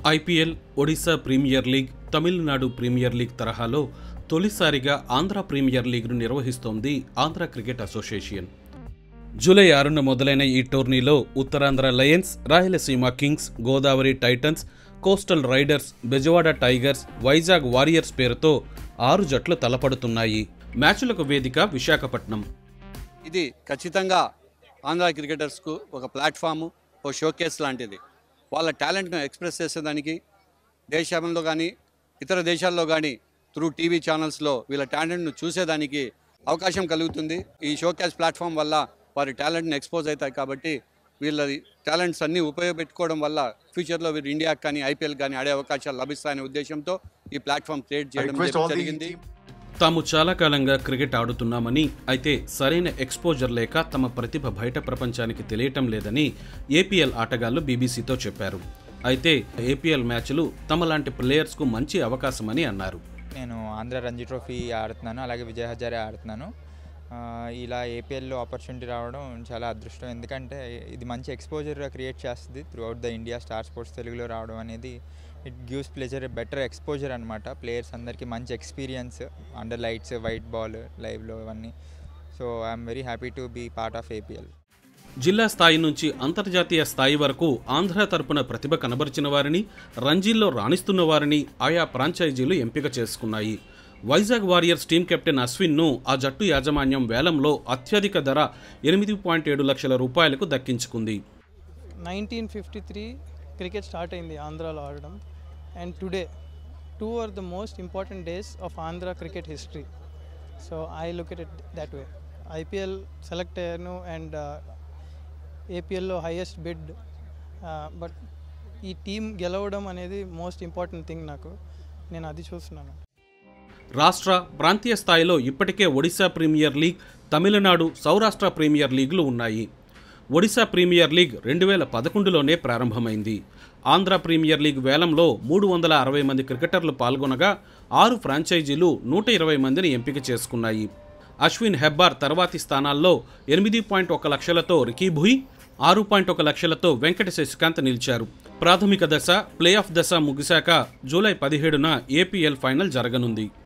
IPL Odisha Premier League Tamil Nadu Premier League తరహాలో తొలిసారిగా Andhra premier లీగ్ను నిర్వహిస్తోంది ఆంధ్ర క్రికెట్ అసోసియేషన్ జూలై ఆరున మొదలైన ఈ టోర్నీలో Uttarandhra Lions Rayalaseema Kings Godavari Titans Coastal Riders Bezawada Tigers Vizag Warriors పేరుతో ఆరు జట్లు తలపడుతున్నాయి మ్యాచ్లకు వేదిక విశాఖపట్నం ఇది ఖచ్చితంగా ఆంధ్ర క్రికెటర్స్కు ఒక ప్లాట్ఫాము ఓ షోకేస్ లాంటిది వాళ్ళ టాలెంట్ను ఎక్స్ప్రెస్ చేసేదానికి దేశంలో కానీ ఇతర దేశాల్లో కానీ త్రూ టీవీ ఛానల్స్లో వీళ్ళ టాలెంట్ను చూసేదానికి అవకాశం కలుగుతుంది ఈ షోకేస్ ప్లాట్ఫామ్ వల్ల వారి టాలెంట్ని ఎక్స్పోజ్ అవుతాయి కాబట్టి వీళ్ళ టాలెంట్స్ అన్నీ ఉపయోగపెట్టుకోవడం వల్ల ఫ్యూచర్లో వీరు ఇండియాకి కానీ ఐపీఎల్ కానీ ఆడే అవకాశాలు లభిస్తాయనే ఉద్దేశంతో ఈ ప్లాట్ఫామ్ క్రియేట్ చేయడం request all the జరిగింది team- తాము చాలా కాలంగా క్రికెట్ ఆడుతున్నామని అయితే సరైన ఎక్స్పోజర్ లేక తమ ప్రతిభ బయట ప్రపంచానికి తెలియటం లేదని ఏపీఎల్ ఆటగాళ్లు బీబీసీతో చెప్పారు అయితే ఏపీఎల్ మ్యాచ్లు తమలాంటి ప్లేయర్స్కు మంచి అవకాశమని అన్నారు నేను ఆంధ్ర రంజీ ట్రోఫీ ఆడుతున్నాను అలాగే విజయ్ హజారే ఆడుతున్నాను ఆ, ఇలా ఏపీఎల్లో ఆపర్చునిటీ రావడం చాలా అదృష్టం ఎందుకంటే ఇది మంచి ఎక్స్పోజర్ క్రియేట్ చేస్తుంది throughout the India Star Sports తెలుగులో రావడం అనేది it gives pleasure better exposure అనమాట ప్లేయర్స్ అందరికీ మంచి experience under lights white ball లైవ్లో ఇవన్నీ so I'm very happy to be part of APL జిల్లా స్థాయి నుంచి అంతర్జాతీయ స్థాయి వరకు ఆంధ్ర తరపున ప్రతిభ కనబరిచిన వారిని రంజీల్లో రాణిస్తున్న వారిని ఆయా ఫ్రాంచైజీలు ఎంపిక చేసుకున్నాయి వైజాగ్ వారియర్స్ టీం కెప్టెన్ అశ్విన్ను ఆ జట్టు యాజమాన్యం వేలంలో అత్యధిక ధర ఎనిమిది పాయింట్ ఏడు లక్షల రూపాయలకు దక్కించుకుంది nineteen fifty three cricket start అయింది ఆంధ్రాలో ఆడడం and today two are the most important days of Andhra cricket history so I look at it that way IPL select అయ్యాను అండ్ ఏపీఎల్లో హైయెస్ట్ బిడ్ బట్ ఈ టీం గెలవడం అనేది మోస్ట్ ఇంపార్టెంట్ థింగ్ నాకు నేను అది చూస్తున్నాను రాష్ట్ర ప్రాంతీయ స్థాయిలో ఇప్పటికే Odisha Premier League Tamil Nadu Saurashtra Premier లీగ్లు ఉన్నాయి ఒడిశా ప్రీమియర్ లీగ్ రెండు వేల పదకొండులోనే ప్రారంభమైంది ఆంధ్ర ప్రీమియర్ లీగ్ వేలంలో మూడు వందల అరవై మంది క్రికెటర్లు పాల్గొనగా ఆరు ఫ్రాంచైజీలు నూట ఇరవై మందిని ఎంపిక చేసుకున్నాయి అశ్విన్ హెబ్బార్ తర్వాతి స్థానాల్లో ఎనిమిది పాయింట్ ఒక లక్షలతో రికీ భుయ్ ఆరు పాయింట్ ఒక లక్షలతో వెంకట శశికాంత్ నిలిచారు ప్రాథమిక దశ ప్లే ఆఫ్ దశ ముగిశాక జూలై పదిహేడున ఏపీఎల్ ఫైనల్ జరగనుంది